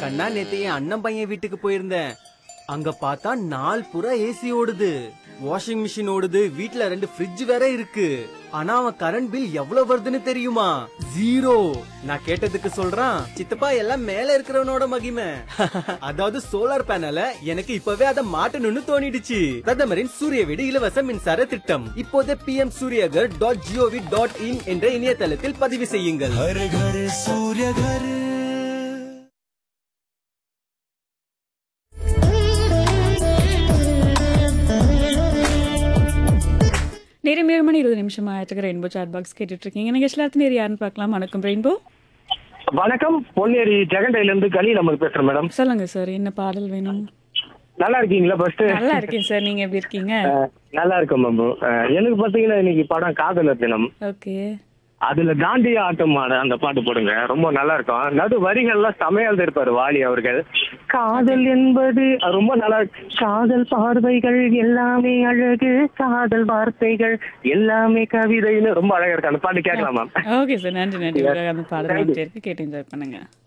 கண்ணா நேத்து என் அண்ணன் பையன் வீட்டுக்கு போயிருந்தேன் அங்க பார்த்தா நாள் புறா ஏசி ஓடுது வாஷிங் மிஷின் ஓடுது வீட்ல ரெண்டு ஃப்ரிட்ஜ் வேற இருக்கு ஆனா அவன் கரண்ட் பில் எவ்வளவு வருதுன்னு தெரியுமா ஜீரோ நான் கேட்டதுக்கு சொல்றான் சித்தப்பா எல்லாம் மேல இருக்கிறவனோட மகிமை அதாவது சோலார் பேனல எனக்கு இப்பவே அதை மாட்டணும்னு தோணிடுச்சு பிரதமரின் சூரிய வீடு இலவச மின்சார திட்டம் இப்போதே P M Suryaghar dot G O V dot in என்ற இணையதளத்தில் பதிவு செய்யுங்கள் हर घर सूर्य घर நேரம் ஏழு மணி இருபது நிமிஷம் ஆயிட்டு ரெயின்போ சாட் பாக்ஸ் கேட்டுட்டு இருக்கீங்க நீங்க எல்லாத்து நேரம் யாருன்னு பார்க்கலாம் வணக்கம் ரெயின்போ வணக்கம் பொன்னேரி ஜெகண்டையில இருந்து கலி நமக்கு பேசுறேன் மேடம் சொல்லுங்க சார் என்ன பாடல் வேணும் நல்லா இருக்கீங்களா ஃபர்ஸ்ட் நல்லா இருக்கேன் சார் நீங்க எப்படி இருக்கீங்க நல்லா இருக்கேன் மேம் எனக்கு பாத்தீங்கன்னா இன்னைக்கு படம் காதலர் தினம் ஓகே அதுல தாண்டிய ஆட்டம் ஆட அந்த பாட்டு போடுங்க ரொம்ப நல்லா இருக்கும் நடு வரிகள்லாம் செமையா இருப்பாரு வாலி அவர்கள் காதல் என்பது அது ரொம்ப நல்லா இருக்கு. காதல் பார்வைகள் எல்லாமே அழகு காதல் வார்த்தைகள் எல்லாமே கவிதைன்னு ரொம்ப அழகா இருக்கு அந்த பாட்டு கேட்கலாம் மேம் ஓகே சார் நன்றி நன்றி உங்களுக்காக அந்த பாடல் வந்துட்டே இருக்கு கேட்டு என்ஜாய் பண்ணுங்க